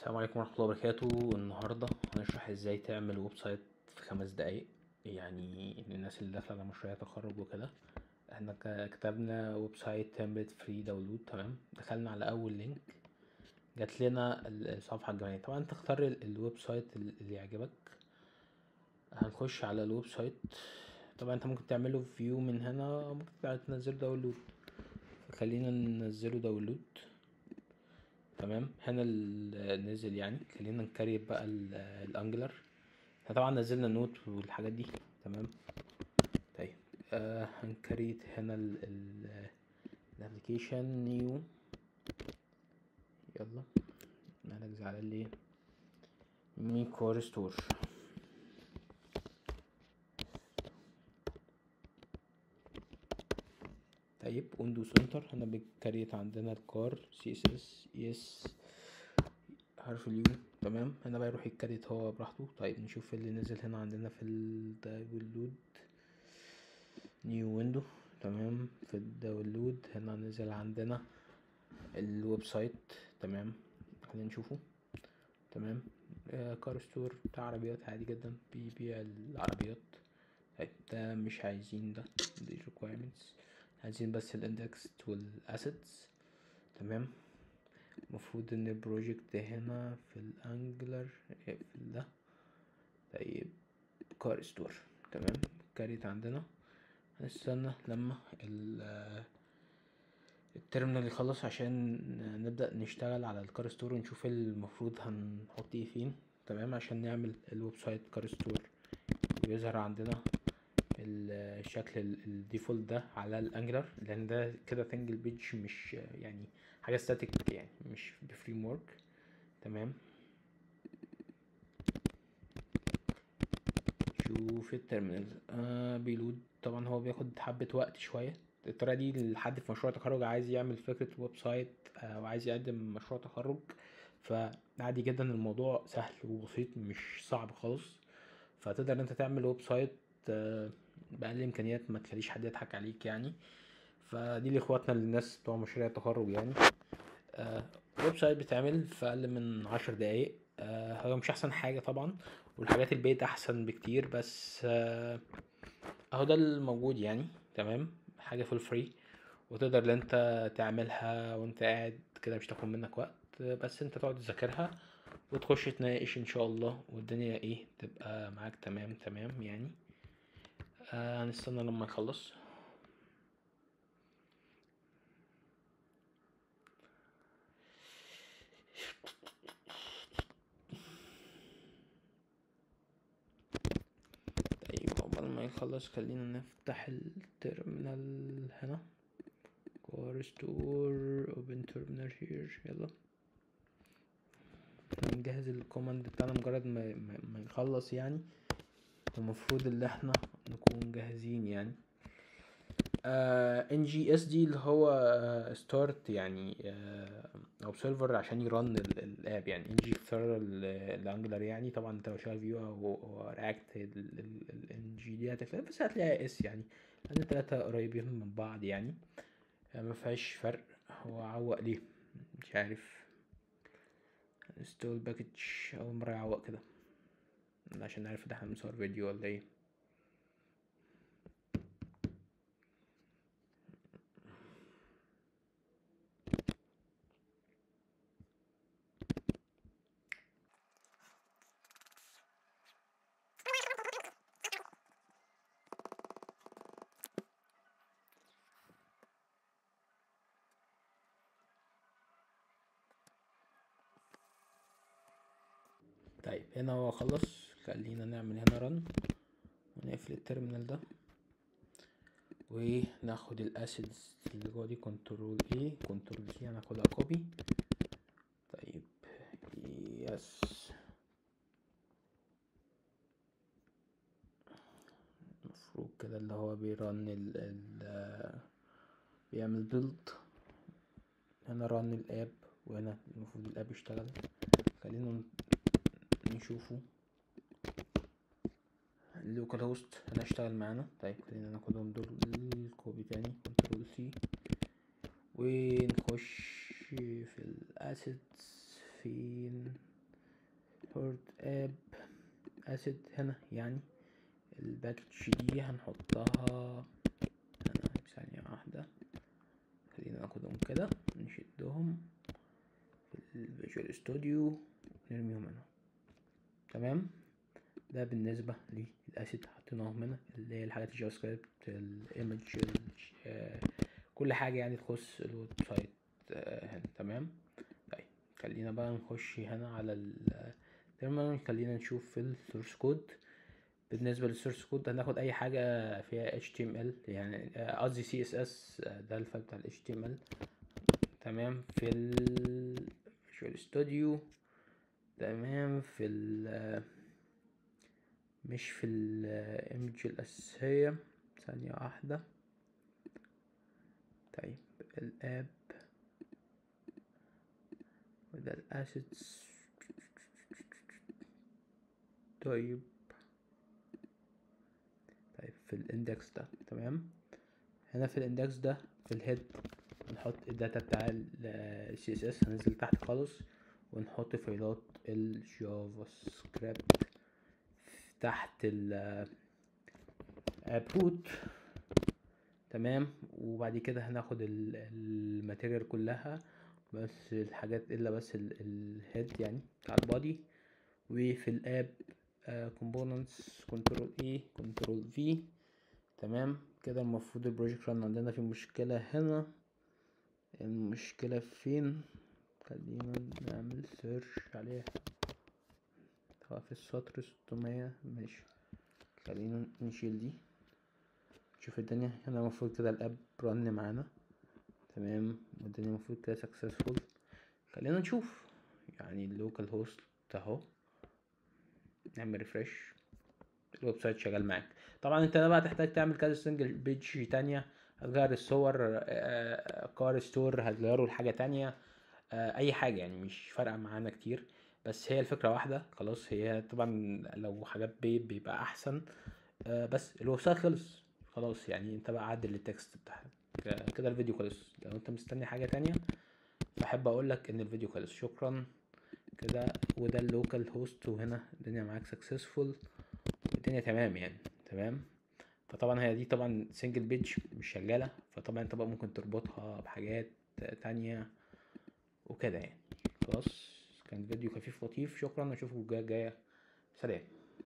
السلام عليكم ورحمة الله وبركاته النهاردة هنشرح ازاي تعمل ويب سايت في خمس دقايق يعني للناس اللي داخلة على مشروع تخرج وكده احنا ك- كتبنا ويب سايت تمبلت فري داونلود تمام دخلنا على اول لينك جات لنا ال- الصفحة الجمالية طبعا انت اختار ال- الويب سايت ال- اللي يعجبك هنخش على الويب سايت طبعا انت ممكن تعمله فيو من هنا ممكن تع- تنزله داونلود خلينا ننزله داونلود تمام هنا ال- نزل يعني خلينا نكريت بقى ال- الانجلر احنا طبعا نزلنا النوت والحاجات دي تمام طيب آه هنكريت هنا الابلكيشن نيو يلا مالك زعلان ليه مي كور ستور طيب ويندوز انتر هنا بنكريت عندنا الكار سي اس اس يس حرف اليو تمام هنا بقى يروح يتكريت هو براحته طيب نشوف اللي نزل هنا عندنا في الداونلود نيو ويندو تمام في الداونلود هنا نزل عندنا الويب سايت تمام خلينا نشوفه تمام آه كار ستور بتاع عربيات عادي جدا بيبيع العربيات طيب ده مش عايزين ده دي requirements عايزين بس الاندكس والاسيتس تمام المفروض ان البروجكت هنا في الانجلر في ده طيب كار ستور تمام كاريت عندنا هنستنى لما ال الترمينال يخلص عشان نبدأ نشتغل على الكار ستور ونشوف المفروض هنحط ايه فين تمام عشان نعمل الويب سايت كار ستور بيظهر عندنا الشكل الديفولت ده على الانجلر لان ده كده سنجل بيج مش يعني حاجه ستاتيك يعني مش بفريم ورك تمام شوف الترمينال آه بيلود طبعا هو بياخد حبه وقت شويه الطريقه دي لحد في مشروع تخرج عايز يعمل فكره ويب سايت آه وعايز يقدم مشروع تخرج فعادي جدا الموضوع سهل وبسيط مش صعب خالص فتقدر انت تعمل ويب سايت بأقل إمكانيات ما تخليش حد يضحك عليك يعني فدي لإخواتنا للناس بتوع مشاريع التخرج يعني آه ويب سايت بيتعمل في أقل من عشر دقايق آه هو مش أحسن حاجة طبعا والحاجات البيت أحسن بكتير بس آه أهو ده الموجود يعني تمام حاجة فول فري وتقدر ان انت تعملها وانت قاعد كده مش تاخد منك وقت بس انت تقعد تذاكرها وتخش تناقش ان شاء الله والدنيا ايه تبقى معاك تمام تمام يعني آه هنستنى لما يخلص طيب قبل ما يخلص خلينا نفتح التيرمينال هنا كور ستور اوبن تيرمينال هير يلا نجهز الكوماند بتاعنا مجرد ما, ما, ما يخلص يعني المفروض اللي احنا نكون جاهزين يعني ان جي اس دي اللي هو ستارت يعني آه او سيرفر عشان يرن الاب يعني ان جي اختار الانجلر يعني طبعا انت لو شغال فيو او رياكت الان جي دي هتفرق بس هتلاقيها اس يعني لان التلاتة قريبين من بعض يعني ما فيهاش فرق هو عوق ليه مش عارف انستول باكج اول مره يعوق كده عشان نعرف ده احنا بنصور فيديو ولا ايه طيب هنا هو خلص خلينا نعمل هنا رن ونقفل الترمينال ده وناخد الاسيدز اللي جوه دي كنترول اي كنترول سي هناخدها كوبي طيب يس المفروض كده اللي هو بيرن ال ال بيعمل بيلد هنا رن الاب وهنا المفروض الاب يشتغل خلينا نشوفه اللوكال هوست هنشتغل معانا طيب خلينا ناخدهم دول الكوبي تاني كنترول سي ونخش في الاسيتس فين هورد اب اسيد هنا يعني الباكج دي هنحطها هنا ثانية واحدة خلينا ناخدهم كده نشدهم في الفيجوال ستوديو نرميهم هنا تمام ده بالنسبة للاسيد حطيناهم هنا اللي هي الحاجات الجافا سكريبت الايمج كل حاجة يعني تخص الويب سايت هنا تمام طيب خلينا بقى نخش هنا على التيرمينال خلينا نشوف في السورس كود بالنسبة للسورس كود هناخد أي حاجة فيها HTML يعني قصدي CSS ده الفايل بتاع ال HTML تمام في ال Visual Studio تمام في ال مش في الايمج الأساسية ثانية واحدة طيب الاب وده الاسيتس طيب طيب في الاندكس ده تمام هنا في الاندكس ده في الهيد نحط الداتا بتاع ال CSS هننزل تحت خالص ونحط فايلات الجافا سكريبت تحت ال روت تمام وبعد كده هناخد الماتيريال كلها بس الحاجات الا بس الهيد يعني بتاع البادي وفي الاب كومبوننتس كنترول اي كنترول في تمام كده المفروض البروجكت ران عندنا في مشكلة هنا المشكلة فين خلينا نعمل سيرش عليها في السطر ستمية ماشي خلينا نشيل دي نشوف الدنيا هنا المفروض كده الاب رن معانا تمام والدنيا المفروض كده سكسسفول خلينا نشوف يعني اللوكال هوست اهو نعمل ريفرش الويب سايت شغال معاك طبعا انت بقى تحتاج تعمل كذا سنجل بيج تانية هتغير الصور كار ستور هتغيره لحاجة تانية اي حاجة يعني مش فارقة معانا كتير بس هي الفكرة واحدة خلاص هي طبعا لو حاجات بيب بيبقى احسن بس الويب سايت خلص خلاص يعني انت بقى عدل التكست بتاعك كده الفيديو خلص لو انت مستني حاجة تانية بحب اقول لك ان الفيديو خلص شكرا كده وده اللوكال هوست وهنا الدنيا معاك سكسسفول الدنيا تمام يعني تمام فطبعا هي دي طبعا سنجل بيج مش شغالة فطبعا انت بقى ممكن تربطها بحاجات تانية وكده يعني خلاص كان فيديو خفيف لطيف شكرا اشوفكم الجاية الجاية سلام